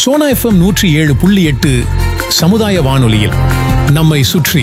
Sona FM நூற்றி ஏழு புள்ளி எட்டு சமுதாய வானொலியில் நம்மை சுற்றி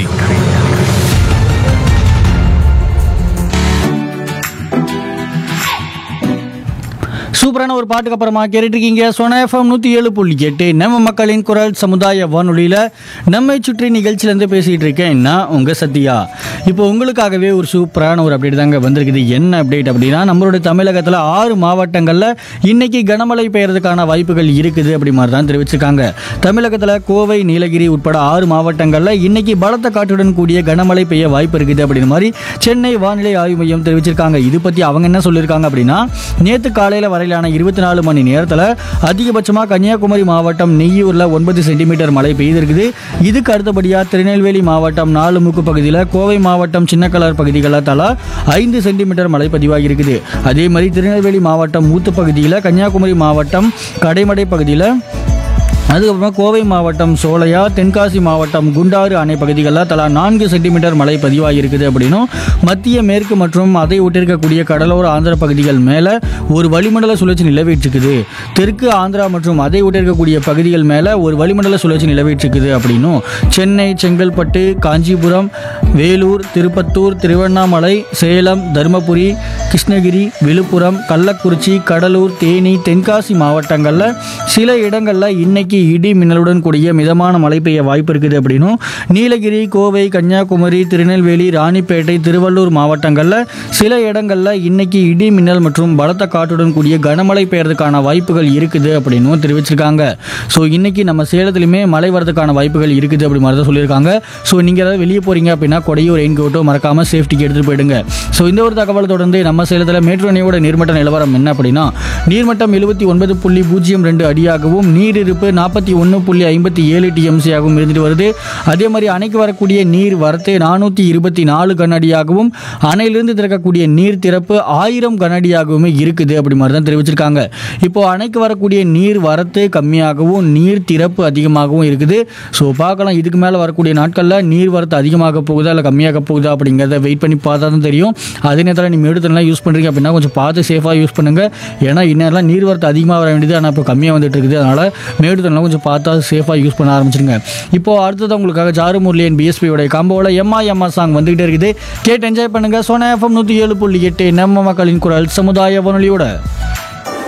சூப்பரான ஒரு பாட்டுக்கு அப்புறமா கேட்டுட்டு இருக்கீங்க சோனா எஃப்எம் நூற்றி ஏழு புள்ளி எட்டு நம்ம மக்களின் குரல் சமுதாய வானொலியில் நம்மை சுற்றி நிகழ்ச்சியிலேருந்து பேசிகிட்டு இருக்கேன் நான் உங்கள் சத்யா இப்போ உங்களுக்காகவே ஒரு சூப்பரான ஒரு அப்டேட் தாங்க வந்திருக்குது என்ன அப்டேட் அப்படின்னா நம்மளுடைய தமிழகத்தில் ஆறு மாவட்டங்களில் இன்னைக்கு கனமழை பெய்யறதுக்கான வாய்ப்புகள் இருக்குது அப்படி மாதிரி தான் தெரிவிச்சிருக்காங்க தமிழகத்தில் கோவை நீலகிரி உட்பட ஆறு மாவட்டங்களில் இன்னைக்கு பலத்த காற்றுடன் கூடிய கனமழை பெய்ய வாய்ப்பு இருக்குது அப்படின்னு மாதிரி சென்னை வானிலை ஆய்வு மையம் தெரிவிச்சிருக்காங்க இது பற்றி அவங்க என்ன சொல்லியிருக்காங்க அப்படின்னா நேற்று காலையில் வரையிலான இருபத்தி நாலு மணி நேரத்தில் அதிகபட்சமாக கன்னியாகுமரி மாவட்டம் நெய்யூரில் ஒன்பது சென்டிமீட்டர் மழை பெய்திருக்குது இதுக்கு அடுத்தபடியாக திருநெல்வேலி மாவட்டம் நாலுமுக்கு பகுதியில் கோவை மாவட்டம் சின்னக்கலர் பகுதிகளில் தலா ஐந்து சென்டிமீட்டர் மழை பதிவாகி இருக்குது அதே மாதிரி திருநெல்வேலி மாவட்டம் மூத்து பகுதியில் கன்னியாகுமரி மாவட்டம் கடைமடை பகுதியில் அதுக்கப்புறமா கோவை மாவட்டம் சோலையா தென்காசி மாவட்டம் குண்டாறு அணை பகுதிகளில் தலா நான்கு சென்டிமீட்டர் மழை பதிவாகி இருக்குது அப்படின்னும் மத்திய மேற்கு மற்றும் அதை ஒட்டிருக்கக்கூடிய கடலோர ஆந்திர பகுதிகள் மேலே ஒரு வளிமண்டல சுழற்சி நிலவிட்டிருக்குது தெற்கு ஆந்திரா மற்றும் அதை ஒட்டிருக்கக்கூடிய பகுதிகள் மேலே ஒரு வளிமண்டல சுழற்சி நிலவிட்டிருக்குது அப்படின்னும் சென்னை செங்கல்பட்டு காஞ்சிபுரம் வேலூர் திருப்பத்தூர் திருவண்ணாமலை சேலம் தருமபுரி கிருஷ்ணகிரி விழுப்புரம் கள்ளக்குறிச்சி கடலூர் தேனி தென்காசி மாவட்டங்களில் சில இடங்களில் இன்னைக்கு இடி மின்னலுடன் கூடிய மிதமான மழை பெய்ய வாய்ப்பு இருக்குது அப்படின்னும் நீலகிரி கோவை கன்னியாகுமரி திருநெல்வேலி ராணிப்பேட்டை திருவள்ளூர் மாவட்டங்களில் சில இடங்களில் இன்னைக்கு இடி மின்னல் மற்றும் பலத்த காற்றுடன் கூடிய கனமழை பெய்யறதுக்கான வாய்ப்புகள் இருக்குது அப்படின்னும் தெரிவிச்சிருக்காங்க ஸோ இன்னைக்கு நம்ம சேலத்துலையுமே மழை வரதுக்கான வாய்ப்புகள் இருக்குது அப்படி மாதிரி தான் சொல்லியிருக்காங்க ஸோ நீங்கள் ஏதாவது வெளியே போகிறீங்க அப்படின்னா கொடையோ ரெயின் கோட்டோ மறக்காமல் சேஃப்டிக்கு எடுத்துகிட்டு போயிடுங்க ஸோ இந்த ஒரு தகவலை தொடர்ந்து நம்ம சேலத்தில் மேட்டூர் அணையோட நீர்மட்ட நிலவரம் என்ன அப்படின்னா நீர்மட்டம் எழுபத்தி ஒன்பது புள்ளி பூஜ்ஜியம் ரெண்டு அடியாகவும் நீரிருப்பு நாற்பத்தி ஒன்று புள்ளி ஐம்பத்தி ஏழு டிஎம்சியாகவும் இருந்துட்டு வருது அதே மாதிரி அணைக்கு வரக்கூடிய நீர் வரத்து நானூற்றி இருபத்தி நாலு கனஅடியாகவும் அணையிலிருந்து திறக்கக்கூடிய நீர் திறப்பு ஆயிரம் கனஅடியாகவுமே இருக்குது அப்படி மாதிரி தான் தெரிவிச்சிருக்காங்க இப்போ அணைக்கு வரக்கூடிய நீர் வரத்து கம்மியாகவும் நீர் திறப்பு அதிகமாகவும் இருக்குது ஸோ பார்க்கலாம் இதுக்கு மேலே வரக்கூடிய நாட்களில் நீர் வரத்து அதிகமாக போகுதா இல்லை கம்மியாக போகுதா அப்படிங்கிறத வெயிட் பண்ணி பார்த்தா தான் தெரியும் அதே நேரத்தில் நீங்கள் மேடுத்தலாம் யூஸ் பண்ணுறீங்க அப்படின்னா கொஞ்சம் பார்த்து சேஃபாக யூஸ் பண்ணுங்கள் ஏன்னா இந்நேரம்லாம் நீர் வரத்து அதிகமாக வர வேண்டியது ஆனால் இப்போ கம்மியாக வந்துட்டு இருக்குது அதனால் மேடுத்தலாம் கொஞ்சம் பார்த்தா சேஃபாக யூஸ் பண்ண ஆரம்பிச்சிருங்க இப்போ அடுத்தது உங்களுக்காக ஜாரு முரளியன் பிஎஸ்பியோட காம்போவில் எம்மா எம்மா சாங் வந்துகிட்டே இருக்குது கேட்டு என்ஜாய் பண்ணுங்கள் சோனா எஃப்எம் நூற்றி ஏழு புள்ளி எட்டு நம்ம மக்களின் குரல் சமுதாய வானொலியோட